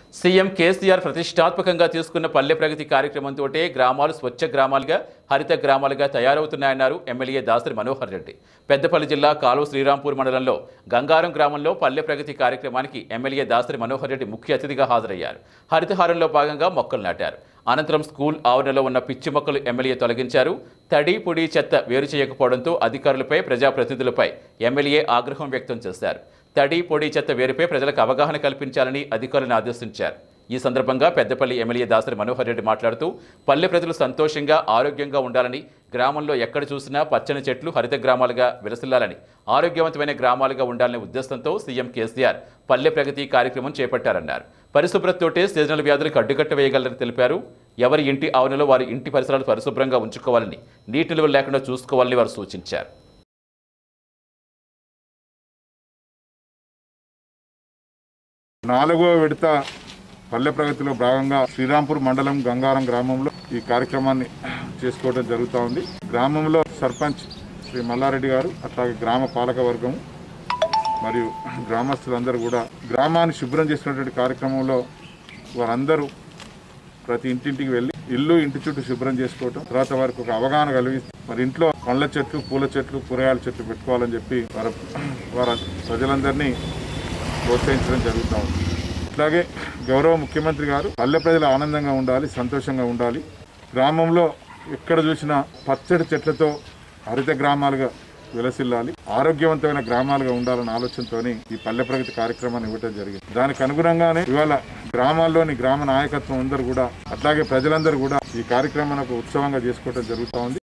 CM KCR ప్రతిష్టాత్మకంగా తీసుకున్న పల్లె ప్రగతి కార్యక్రమంతో గ్రామాలు స్వచ్ఛ గ్రామాలుగా హరిత గ్రామాలుగా తయారవుతున్నాయన్నారు ఎమ్మెల్యే దాసరి మనోహర్ రెడ్డి పెద్దపల్లి జిల్లా కాలువ శ్రీరాంపూర్ మండలంలో గంగారం గ్రామంలో పల్లె ప్రగతి కార్యక్రమానికి ఎమ్మెల్యే దాసరి మనోహర్ రెడ్డి ముఖ్య అతిథిగా హాజరయ్యారు హరితహారంలో భాగంగా మొక్కలు నాటారు అనంతరం స్కూల్ ఆవరణలో ఉన్న పిచ్చి మొక్కలు ఎమ్మెల్యే తొలగించారు తడి పొడి చెత్త వేరు చేయకపోవడంతో అధికారులపై ప్రజాప్రతినిధులపై ఎమ్మెల్యే ఆగ్రహం వ్యక్తం చేశారు తడి పొడి చెత్త వేరుపై ప్రజలకు అవగాహన కల్పించాలని అధికారులను ఆదేశించారు ఈ సందర్భంగా పెద్దపల్లి ఎమ్మెల్యే దాసరి మనోహర్ రెడ్డి మాట్లాడుతూ పల్లె ప్రజలు సంతోషంగా ఆరోగ్యంగా ఉండాలని గ్రామంలో ఎక్కడ చూసినా పచ్చని చెట్లు హరిత గ్రామాలుగా విలసిల్లాలని ఆరోగ్యవంతమైన గ్రామాలుగా ఉండాలనే ఉద్దేశంతో సీఎం కేసీఆర్ పల్లె ప్రగతి కార్యక్రమం చేపట్టారన్నారు పరిశుభ్రతతోటే సీజనల్ వ్యాధులకు అడ్డుకట్ట వేయగలరని తెలిపారు ఎవరి ఇంటి ఆవరణలో వారి ఇంటి పరిసరాలు పరిశుభ్రంగా ఉంచుకోవాలని నీటి నిల్వలు లేకుండా చూసుకోవాలని వారు సూచించారు నాలుగో విడత పల్లె ప్రగతిలో భాగంగా శ్రీరాంపూర్ మండలం గంగారం గ్రామంలో ఈ కార్యక్రమాన్ని చేసుకోవడం జరుగుతూ ఉంది గ్రామంలో సర్పంచ్ శ్రీ మల్లారెడ్డి గారు అట్లాగే గ్రామ పాలక వర్గం మరియు గ్రామస్తులందరూ కూడా గ్రామాన్ని శుభ్రం చేసినటువంటి కార్యక్రమంలో వారందరూ ప్రతి ఇంటింటికి వెళ్ళి ఇల్లు ఇంటి చుట్టూ శుభ్రం చేసుకోవటం తర్వాత వారికి ఒక అవగాహన కలిగి మరి ఇంట్లో పండ్ల చెట్లు పూల చెట్లు కూరగాయల చెట్లు పెట్టుకోవాలని చెప్పి వారు వారు ప్రజలందరినీ ప్రోత్సహించడం జరుగుతూ ఉంది అట్లాగే గౌరవ ముఖ్యమంత్రి గారు పల్లె ప్రజలు ఆనందంగా ఉండాలి సంతోషంగా ఉండాలి గ్రామంలో ఎక్కడ చూసినా పచ్చడి చెట్లతో హరిత గ్రామాలుగా విలసిల్లాలి ఆరోగ్యవంతమైన గ్రామాలుగా ఉండాలన్న ఆలోచనతోని ఈ పల్లె ప్రగతి కార్యక్రమాన్ని ఇవ్వడం జరిగింది దానికి అనుగుణంగానే ఇవాళ గ్రామాల్లోని గ్రామ నాయకత్వం అందరూ కూడా అట్లాగే ప్రజలందరూ కూడా ఈ కార్యక్రమాన్ని ఒక ఉత్సవంగా చేసుకోవడం జరుగుతూ ఉంది